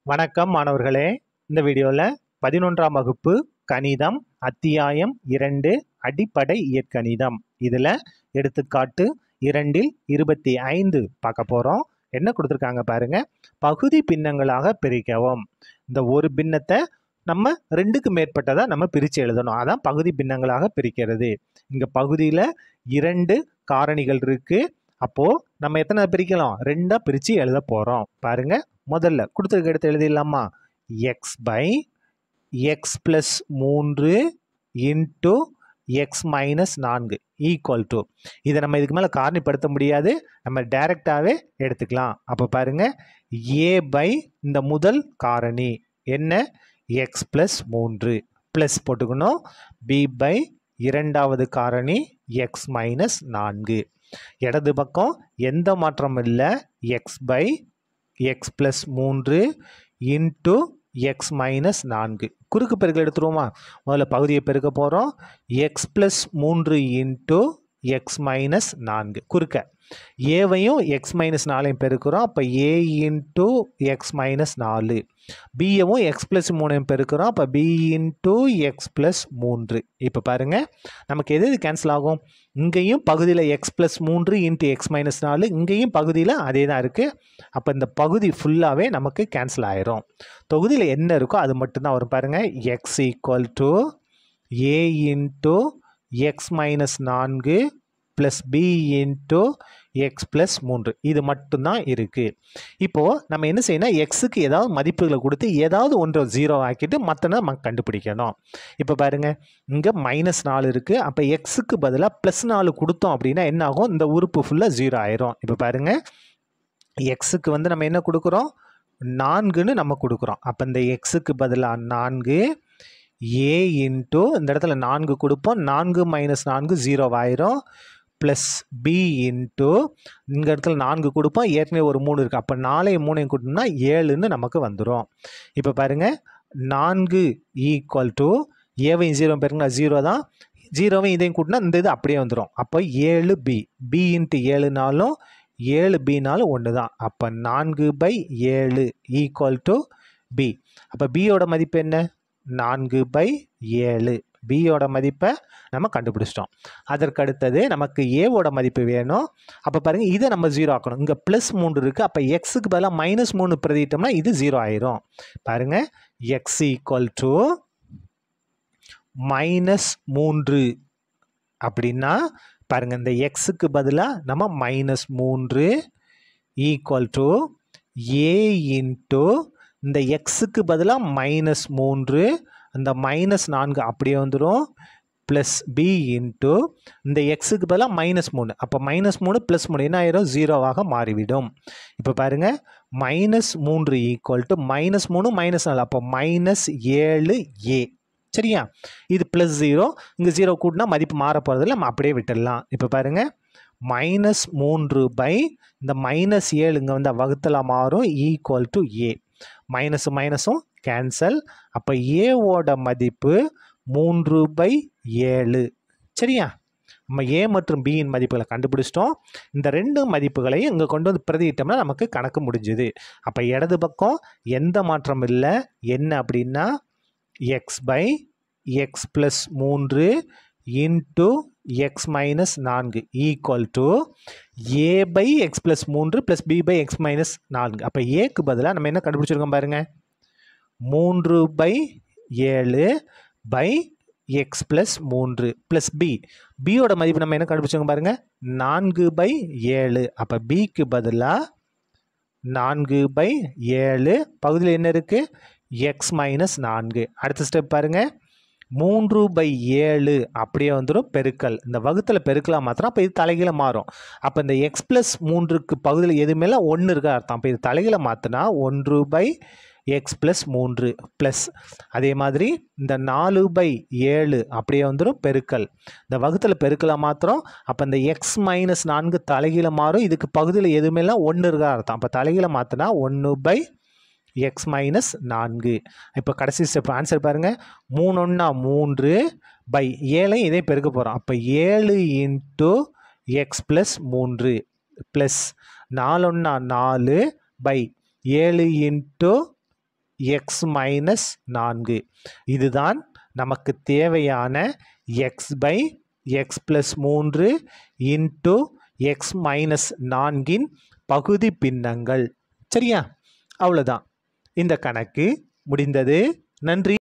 வணக்கம் மாணவர்களே இந்த வீடியோவில் பதினொன்றாம் வகுப்பு கணிதம் அத்தியாயம் இரண்டு அடிப்படை இயற்கணிதம் இதில் எடுத்துக்காட்டு இரண்டில் இருபத்தி ஐந்து பார்க்க போகிறோம் என்ன கொடுத்துருக்காங்க பாருங்க பகுதி பின்னங்களாக பிரிக்கவும் இந்த ஒரு பின்னத்தை நம்ம ரெண்டுக்கு மேற்பட்டதை நம்ம பிரித்து எழுதணும் அதான் பகுதி பின்னங்களாக பிரிக்கிறது இங்கே பகுதியில் இரண்டு காரணிகள் இருக்குது அப்போது நம்ம எத்தனை பிரிக்கலாம் ரெண்டாக பிரித்து எழுத போகிறோம் பாருங்க முதல்ல கொடுத்துருக்க எடுத்து எழுதிடலாமா எக்ஸ் பை எக்ஸ் ப்ளஸ் மூன்று இன்ட்டு எக்ஸ் மைனஸ் நான்கு ஈக்குவல் டு இதை நம்ம இதுக்கு மேலே காரணிப்படுத்த முடியாது நம்ம டைரெக்டாகவே எடுத்துக்கலாம் அப்போ பாருங்கள் ஏ பை இந்த முதல் காரணி என்ன எக்ஸ் ப்ளஸ் மூன்று ப்ளஸ் போட்டுக்கணும் பி பை இரண்டாவது காரணி எக்ஸ் மைனஸ் நான்கு இடது பக்கம் எந்த மாற்றமும் இல்லை எக்ஸ் பை எக்ஸ் ப்ளஸ் மூன்று இன்ட்டு எக்ஸ் மைனஸ் நான்கு குறுக்கு பெருக்கல் எடுத்துருவோமா முதல்ல பகுதியை பெருக்க போகிறோம் எக்ஸ் ப்ளஸ் மூன்று இன்ட்டு எக்ஸ் மைனஸ் நான்கு குறுக்க ஏவையும் எக்ஸ் மைனஸ் நாலையும் பெருக்கிறோம் அப்போ ஏ இன்ட்டு எக்ஸ் மைனஸ் நாலு பியவும் எக்ஸ் ப்ளஸ் மூணையும் பெருக்கிறோம் அப்போ பி இன்ட்டு எக்ஸ் ப்ளஸ் மூன்று இப்போ பாருங்கள் நமக்கு எது எது கேன்சல் ஆகும் இங்கேயும் பகுதியில் எக்ஸ் ப்ளஸ் மூன்று இன்ட்டு எக்ஸ் மைனஸ் நாலு இங்கேயும் பகுதியில் அதே தான் இருக்குது அப்போ இந்த பகுதி ஃபுல்லாகவே நமக்கு கேன்சல் ஆயிரும் தொகுதியில் என்ன இருக்கோ அது மட்டும்தான் வரும் பாருங்கள் X equal to A into X minus நான்கு plus B into X plus மூன்று இது மட்டும்தான் இருக்குது இப்போது நம்ம என்ன செய்யணும் எக்ஸுக்கு ஏதாவது மதிப்புகளை கொடுத்து ஏதாவது ஒன்றை ஜீரோ ஆக்கிட்டு மற்றனை நம்ம கண்டுபிடிக்கணும் இப்போ பாருங்கள் இங்கே மைனஸ் நாலு இருக்குது அப்போ எக்ஸுக்கு பதிலாக ப்ளஸ் நாலு கொடுத்தோம் அப்படின்னா என்ன ஆகும் இந்த உறுப்பு ஃபுல்லாக ஜீரோ ஆயிரும் இப்போ பாருங்கள் எக்ஸுக்கு வந்து நம்ம என்ன கொடுக்குறோம் நான்குன்னு நம்ம கொடுக்குறோம் அப்போ இந்த எக்ஸுக்கு பதிலாக நான்கு ஏ இன்ட்டு இந்த இடத்துல நான்கு கொடுப்போம் நான்கு மைனஸ் நான்கு ஜீரோ ஆயிரும் ப்ளஸ் பி இன்ட்டு இந்த இடத்துல நான்கு கொடுப்போம் ஏற்கனவே ஒரு மூணு இருக்குது அப்போ நாலையும் மூணையும் கொடுத்தோம்னா ஏழுன்னு நமக்கு வந்துடும் இப்போ பாருங்கள் நான்கு ஈக்குவல் டு ஏவையும் ஜீரோ பேருங்களா ஜீரோ தான் ஜீரோவையும் இதையும் கூட்டினா இந்த இது அப்படியே வந்துடும் அப்போ ஏழு பி பி இன்ட்டு ஏழுனாலும் ஏழு பினாலும் ஒன்று தான் அப்போ நான்கு பை ஏழு ஈக்குவல் டு பி அப்போ பியோட மதிப்பு என்ன நான்கு பை ஏழு பியோட மதிப்பை நம்ம கண்டுபிடிச்சிட்டோம் அதற்கு அடுத்தது நமக்கு ஏவோட மதிப்பு வேணும் அப்போ பாருங்கள் இதை நம்ம ஜீரோ ஆக்கணும் இங்கே ப்ளஸ் மூன்று இருக்குது அப்போ எக்ஸுக்கு பதிலாக மைனஸ் மூணு பிரதிட்டோம்னா இது ஜீரோ ஆயிரும் பாருங்கள் எக்ஸ் ஈக்குவல் டு மைனஸ் மூன்று அப்படின்னா பாருங்கள் இந்த எக்ஸுக்கு பதிலாக நம்ம மைனஸ் மூன்று ஈக்குவல் டு ஏ இன்ட்டு இந்த எக்ஸுக்கு பதிலாக மைனஸ் மூன்று அந்த மைனஸ் நான்கு அப்படியே வந்துடும் ப்ளஸ் பி இன்ட்டு இந்த எக்ஸுக்கு பதிலாக மைனஸ் மூணு அப்போ மைனஸ் மூணு ப்ளஸ் மூணு என்ன ஆயிரும் ஜீரோவாக மாறிவிடும் இப்போ பாருங்கள் மைனஸ் மூன்று ஈக்குவல் டு மைனஸ் மூணு மைனஸ் நாலு அப்போ மைனஸ் ஏழு ஏ சரியா இது ப்ளஸ் ஜீரோ இங்கே ஜீரோ கூட்டினா மதிப்பு மாற போகிறதில்ல நம்ம அப்படியே விட்டுடலாம் இப்போ பாருங்கள் மைனஸ் மூன்று பை இந்த மைனஸ் ஏழு இங்கே வந்து வகுத்தில் மாறும் ஈக்குவல் டு ஏ மைனஸும் மைனஸும் கேன்சல் அப்போ ஏவோட மதிப்பு மூன்று பை ஏழு சரியா நம்ம ஏ மற்றும் பியின் மதிப்புகளை கண்டுபிடிச்சிட்டோம் இந்த ரெண்டு மதிப்புகளையும் இங்கே கொண்டு வந்து பிரதியிட்டோம்னா நமக்கு கணக்கு முடிஞ்சுது அப்போ இடது பக்கம் எந்த மாற்றம் இல்லை என்ன அப்படின்னா எக்ஸ் பை எக்ஸ் ப்ளஸ் மூன்று இன்ட்டு எக்ஸ் மைனஸ் நான்கு equal to A by X plus மூன்று plus B by X minus நான்கு அப்போ ஏக்கு பதிலாக நம்ம என்ன கண்டுபிடிச்சிருக்கோம் பாருங்கள் மூன்று பை ஏழு பை எக்ஸ் ப்ளஸ் மூன்று ப்ளஸ் பி பியோட மதிப்பு நம்ம என்ன கண்டுபிடிச்சோங்க பாருங்கள் நான்கு பை ஏழு அப்போ பிக்கு பதிலாக நான்கு பை ஏழு பகுதியில் என்ன இருக்குது எக்ஸ் மைனஸ் நான்கு அடுத்த ஸ்டெப் பாருங்கள் மூன்று பை ஏழு அப்படியே வந்துடும் பெருக்கல் இந்த வகுத்தில் பெருக்கலாக மாத்திரம் அப்போ இது தலைகீழ மாறும் அப்போ இந்த எக்ஸ் ப்ளஸ் மூன்றுக்கு பகுதியில் எதுவுமேல ஒன்று இருக்க அர்த்தம் அப்போ இது தலைகீழ மாற்றினா ஒன்று பை எக்ஸ் ப்ளஸ் மூன்று ப்ளஸ் அதே மாதிரி இந்த நாலு பை ஏழு அப்படியே வந்துடும் பெருக்கல் இந்த வகுத்தில் பெருக்கலாக மாத்திரம் அப்போ இந்த எக்ஸ் மைனஸ் நான்கு தலைகீழ மாறும் இதுக்கு பகுதியில் எதுவுமேலாம் ஒன்று இருக்க அர்த்தம் அப்போ தலைகீழ மாற்றினா ஒன்று பை எக்ஸ் மைனஸ் நான்கு இப்போ கடைசி ஸ்டெப் ஆன்சர் பாருங்கள் மூணு ஒன்றா மூன்று பை ஏழையும் இதே பெருக்க போகிறோம் அப்போ ஏழு இன்ட்டு எக்ஸ் ப்ளஸ் மூன்று ப்ளஸ் நாலொன்னா நாலு பை ஏழு இன்ட்டு எக்ஸ் மைனஸ் நான்கு இதுதான் நமக்கு தேவையான எக்ஸ் பை எக்ஸ் ப்ளஸ் மூன்று இன்ட்டு எக்ஸ் மைனஸ் நான்கின் பகுதி பின்னங்கள் சரியா அவ்வளோதான் இந்த கணக்கு முடிந்தது நன்றி